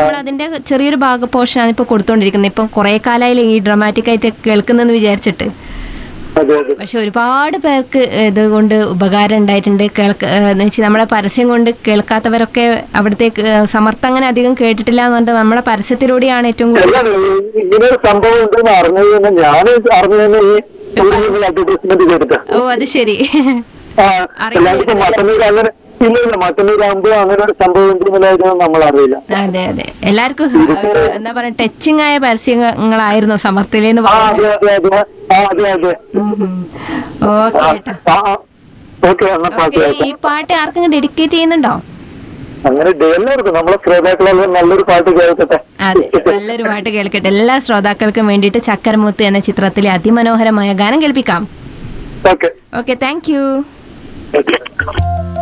നമ്മൾ അതിന്റെ ചെറിയൊരു ഭാഗ പോർഷനാണ് ഇപ്പോൾ കൊടുത്തോണ്ടിരിക്കുന്നത് ഇപ്പം കുറെ കാലമായില്ലേ ഈ ഡ്രമാറ്റിക് ആയിട്ട് കേൾക്കുന്നെന്ന് വിചാരിച്ചിട്ട് അതെ അതെ പക്ഷെ ഒരുപാട് പേർക്ക് ഇത് കൊണ്ട് ഉപകാരം ഉണ്ടായിട്ടുണ്ട് കേൾക്ക എന്ന് വെച്ചാൽ നമ്മളെ പരസ്യം കൊണ്ട് കേൾക്കാത്തവരൊക്കെ അവിടത്തേക്ക് സമർത്ഥം അങ്ങനെ അധികം കേട്ടിട്ടില്ല എന്ന് പറഞ്ഞാൽ നമ്മളെ പരസ്യത്തിലൂടെയാണ് ഏറ്റവും കൂടുതൽ അല്ല ഇങ്ങനെ ഒരു സംഭവം ഉണ്ടെന്ന് അറിഞ്ഞത് തന്നെ ഞാൻ അറിഞ്ഞത് ഈ അഡ്വർടൈസ്മെന്റ് ചെയ്തിട്ട് ഓ അത് ശരി ആ അറിയില്ലായിരുന്നു. അല്ലാണ്ട് ഇപ്പൊ മട്ടന്നൂർ അങ്ങനെ ഇല്ല ഇല്ല മട്ടന്നൂരാകുമ്പോ അങ്ങനെ ഒരു സംഭവം ഉണ്ടെന്നുള്ളതായിരുന്നു നമ്മൾ അറിയില്ല അതെ അതെ എല്ലാവർക്കും ഒരു എന്താ പറയാ ടച്ചിങ് ആയ പരസ്യങ്ങളായിരുന്നു സമർത്ഥിലേന്ന് ആ പറഞ്ഞു അതെ അതെ അതെ ആ അതെ അതെ ഓക്കെ കേട്ടോ ആ ഓക്കെ എന്നാ പാട്ട് ഓക്കെ കേൾക്കാം ഈ പാട്ട് ആർക്കെങ്കിലും ഡെഡിക്കേറ്റ് ചെയ്യുന്നുണ്ടോ അങ്ങനെ എല്ലാവർക്കും നമ്മളെ ശ്രോതാക്കളെല്ലാം നല്ലൊരു പാട്ട് കേൾക്കട്ടെ അതെ നല്ലൊരു പാട്ട് കേൾക്കട്ടെ എല്ലാ ശ്രോതാക്കൾക്കും വേണ്ടിയിട്ട് ചക്കരമുത്ത് എന്ന ചിത്രത്തിലെ അതിമനോഹരമായ ഗാനം കേൾപ്പിക്കാം okay okay thank you okay